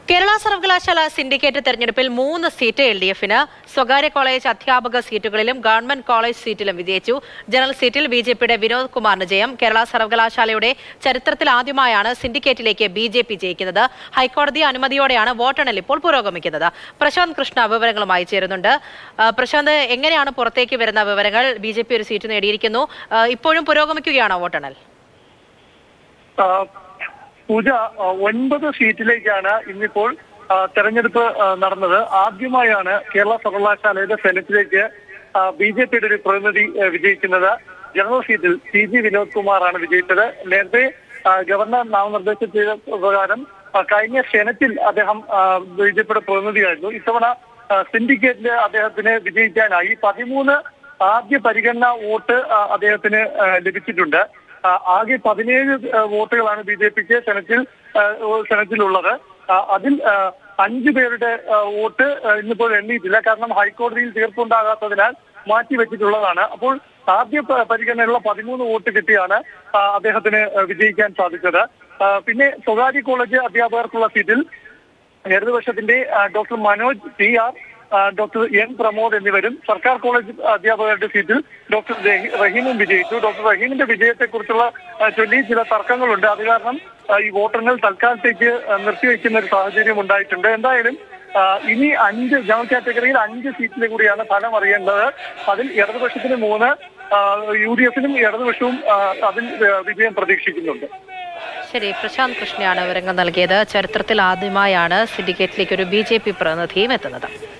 കേരള സർവകലാശാല സിൻഡിക്കേറ്റ് തെരഞ്ഞെടുപ്പിൽ മൂന്ന് സീറ്റ് എൽ ഡി എഫിന് സ്വകാര്യ കോളേജ് അധ്യാപക സീറ്റുകളിലും ഗവൺമെന്റ് കോളേജ് സീറ്റിലും വിജയിച്ചു ജനറൽ സീറ്റിൽ ബി ജെ പിയുടെ വിനോദ് കുമാറിന് ജയം കേരള സർവകലാശാലയുടെ ചരിത്രത്തിൽ ആദ്യമായാണ് സിൻഡിക്കേറ്റിലേക്ക് ബി ജെ പി ജയിക്കുന്നത് ഹൈക്കോടതി അനുമതിയോടെയാണ് വോട്ടെണ്ണൽ ഇപ്പോൾ പുരോഗമിക്കുന്നത് പ്രശാന്ത് കൃഷ്ണ വിവരങ്ങളുമായി ചേരുന്നുണ്ട് ആ, പ്രശാന്ത് എങ്ങനെയാണ് പുറത്തേക്ക് വരുന്ന വിവരങ്ങൾ ബി ജെ പി ഒരു സീറ്റ് നേടിയിരിക്കുന്നു ആ, ഇപ്പോഴും പുരോഗമിക്കുകയാണോ വോട്ടെണ്ണൽ ആ, പൂജ ആ, ഒൻപത് സീറ്റിലേക്കാണ് ഇന്നിപ്പോൾ ആ, തെരഞ്ഞെടുപ്പ് ആ, നടന്നത് ആദ്യമായാണ് കേരള സർവകലാശാലയുടെ സെനറ്റിലേക്ക് ബി ജെ പിയുടെ ഒരു പ്രതിനിധി ആ, വിജയിക്കുന്നത് ജനറൽ സീറ്റിൽ സി ജി വിനോദ് കുമാറാണ് വിജയിച്ചത് നേരത്തെ ആ, ഗവർണർ നാമനിർദ്ദേശ പ്രകാരം ആ, കഴിഞ്ഞ സെനറ്റിൽ അദ്ദേഹം ബി ജെ പിയുടെ പ്രതിനിധിയായിരുന്നു ഇത്തവണ ആ, സിൻഡിക്കേറ്റില് അദ്ദേഹത്തിന് വിജയിക്കാനായി പതിമൂന്ന് ആദ്യ പരിഗണന വോട്ട് ആ, അദ്ദേഹത്തിന് ആ, ലഭിച്ചിട്ടുണ്ട് ആ, ആകെ പതിനേഴ് ആ, വോട്ടുകളാണ് ബി ജെ പിക്ക് സെനറ്റിൽ ആ, സെനറ്റിലുള്ളത് ആ, അതിൽ ആ, അഞ്ചു പേരുടെ ആ, വോട്ട് ആ, ഇന്നിപ്പോൾ എണ്ണിയിട്ടില്ല കാരണം ഹൈക്കോടതിയിൽ തീർപ്പുണ്ടാകാത്തതിനാൽ മാറ്റിവെച്ചിട്ടുള്ളതാണ് അപ്പോൾ ആദ്യ പ- പരിഗണനയുള്ള പതിമൂന്ന് വോട്ട് കിട്ടിയാണ് ആ, അദ്ദേഹത്തിന് ആ, വിജയിക്കാൻ സാധിച്ചത് ആ, പിന്നെ സ്വകാര്യ കോളേജ് അധ്യാപകർക്കുള്ള സീറ്റിൽ ഇടതുപക്ഷത്തിന്റെ ആ, ഡോക്ടർ മനോജ് ടി ആർ ആ, ഡോക്ടർ എൻ പ്രമോദ് എന്നിവരും സർക്കാർ കോളേജ് അധ്യാപകരുടെ സീറ്റിൽ ഡോക്ടർ രഹി- റഹീമും വിജയിച്ചു ഡോക്ടർ റഹീമിന്റെ വിജയത്തെക്കുറിച്ചുള്ള ആ, ചൊല്ലി ചില തർക്കങ്ങളുണ്ട് അത് കാരണം ആ, ഈ വോട്ടെണ്ണൽ തൽക്കാലത്തേക്ക് ആ, നിർത്തിവെക്കുന്ന ഒരു സാഹചര്യം ഉണ്ടായിട്ടുണ്ട് എന്തായാലും ആ, ഇനി അഞ്ച് ജനറൽ കാറ്റഗറിയിൽ അഞ്ച് സീറ്റിലെ കൂടിയാണ് ഫലം അറിയേണ്ടത് അതിൽ ഇടതുപക്ഷത്തിന് മൂന്ന് യു ഡി എഫിനും ഇടതുപക്ഷവും ആ, അതിൽ ആ, വിജയം പ്രതീക്ഷിക്കുന്നുണ്ട് ശരി പ്രശാന്ത് കൃഷ്ണയാണ് വിവരങ്ങൾ നൽകിയത് ചരിത്രത്തിൽ ആദ്യമായാണ് സിൻഡിക്കേറ്റിലേക്ക് ഒരു ബി ജെ പി പ്രതിനിധിയും എത്തുന്നത്